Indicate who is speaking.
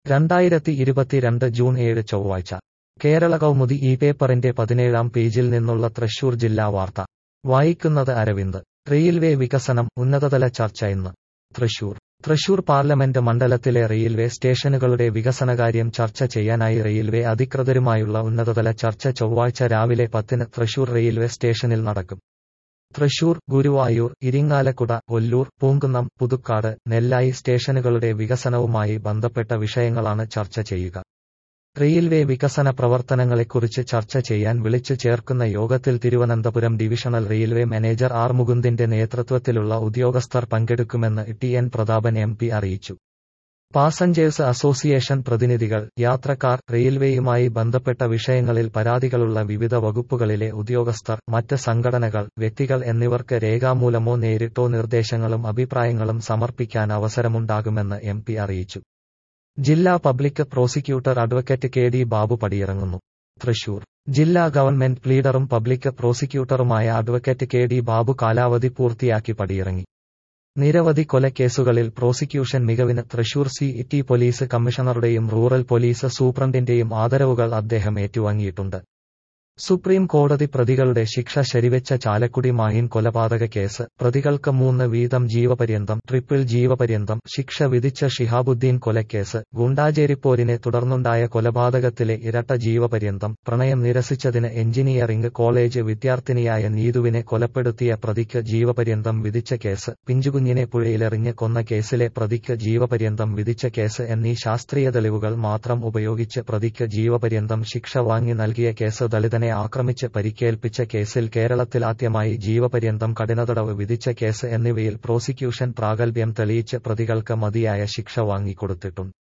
Speaker 1: രണ്ടായിരത്തി ഇരുപത്തിരണ്ട് ജൂൺ ഏഴ് ചൊവ്വാഴ്ച കേരള കൗമുദി ഈ പേപ്പറിന്റെ പതിനേഴാം പേജിൽ നിന്നുള്ള തൃശൂർ ജില്ലാ വാർത്ത വായിക്കുന്നത് അരവിന്ദ് റെയിൽവേ വികസനം ഉന്നതതല ചർച്ച ഇന്ന് തൃശൂർ തൃശൂർ പാർലമെന്റ് മണ്ഡലത്തിലെ റെയിൽവേ സ്റ്റേഷനുകളുടെ വികസനകാര്യം ചർച്ച ചെയ്യാനായി റെയിൽവേ അധികൃതരുമായുള്ള ഉന്നതതല ചർച്ച ചൊവ്വാഴ്ച രാവിലെ പത്തിന് തൃശൂർ റെയിൽവേ സ്റ്റേഷനിൽ നടക്കും തൃശൂർ ഗുരുവായൂർ ഇരിങ്ങാലക്കുട ഒല്ലൂർ പൂങ്കുന്നം പുതുക്കാട് നെല്ലായി സ്റ്റേഷനുകളുടെ വികസനവുമായി ബന്ധപ്പെട്ട വിഷയങ്ങളാണ് ചർച്ച ചെയ്യുക റെയിൽവേ വികസന പ്രവർത്തനങ്ങളെക്കുറിച്ച് ചർച്ച ചെയ്യാൻ വിളിച്ചു ചേർക്കുന്ന യോഗത്തിൽ Thiruvananthapuram divisional railway manager R മുകുന്ദിന്റെ നേതൃത്വത്തിലുള്ള ഉദ്യോഗസ്ഥർ പങ്കെടുക്കുമെന്ന് T N Prathapan M P അറിയിച്ചു പാസഞ്ചേഴ്സ് അസോസിയേഷൻ പ്രതിനിധികൾ യാത്രക്കാർ റെയിൽവേയുമായി ബന്ധപ്പെട്ട വിഷയങ്ങളിൽ പരാതികളുള്ള വിവിധ വകുപ്പുകളിലെ ഉദ്യോഗസ്ഥർ മറ്റ് സംഘടനകൾ വ്യക്തികൾ എന്നിവർക്ക് രേഖാമൂലമോ നേരിട്ടോ നിർദ്ദേശങ്ങളും അഭിപ്രായങ്ങളും സമർപ്പിക്കാൻ അവസരമുണ്ടാകുമെന്ന് എം പി അറിയിച്ചു ജില്ലാ public prosecutor advocate K D Babu പടിയിറങ്ങുന്നു തൃശൂർ ജില്ലാ ഗവൺമെന്റ് പ്ലീഡറും പബ്ലിക് പ്രോസിക്യൂട്ടറുമായ അഡ്വക്കേറ്റ് കെ ഡി ബാബു കാലാവധി പൂർത്തിയാക്കി പടിയിറങ്ങി നിരവധി കൊലക്കേസുകളിൽ പ്രോസിക്യൂഷൻ മികവിന് തൃശൂർ സി ടി പോലീസ് കമ്മീഷണറുടെയും റൂറൽ പോലീസ് സൂപ്രണ്ടിന്റെയും ആദരവുകൾ അദ്ദേഹം ഏറ്റുവാങ്ങിയിട്ടുണ്ട് സുപ്രീം കോടതി പ്രതികളുടെ ശിക്ഷ ശരിവെച്ച ചാലക്കുടി മാഹിൻ കൊലപാതക കേസ് പ്രതികൾക്ക് മൂന്ന് വീതം ജീവപര്യന്തം ട്രിപ്പിൾ ജീവപര്യന്തം ശിക്ഷ വിധിച്ച ഷിഹാബുദ്ദീൻ കൊലക്കേസ് ഗുണ്ടാജേരിപ്പോരിനെ തുടർന്നുണ്ടായ കൊലപാതകത്തിലെ ഇരട്ട ജീവപര്യന്തം പ്രണയം നിരസിച്ചതിന് എഞ്ചിനീയറിംഗ് കോളേജ് വിദ്യാർത്ഥിനിയായ നീതുവിനെ കൊലപ്പെടുത്തിയ പ്രതിക്ക് ജീവപര്യന്തം വിധിച്ച കേസ് പിഞ്ചുകുഞ്ഞിനെ പുഴയിലെറിഞ്ഞ് കൊന്ന കേസിലെ പ്രതിക്ക് ജീവപര്യന്തം വിധിച്ച കേസ് എന്നീ ശാസ്ത്രീയ തെളിവുകൾ മാത്രം ഉപയോഗിച്ച് പ്രതിക്ക് ജീവപര്യന്തം ശിക്ഷ വാങ്ങി നൽകിയ കേസ് ദളിതനെ ആക്രമിച്ച് പരിക്കേൽപ്പിച്ച കേസിൽ കേരളത്തിലാദ്യമായി ജീവപര്യന്തം കഠിനതടവ് വിധിച്ച കേസ് എന്നിവയിൽ പ്രോസിക്യൂഷൻ പ്രാഗൽഭ്യം തെളിയിച്ച് പ്രതികൾക്ക് മതിയായ ശിക്ഷ വാങ്ങിക്കൊടുത്തിട്ടുണ്ട്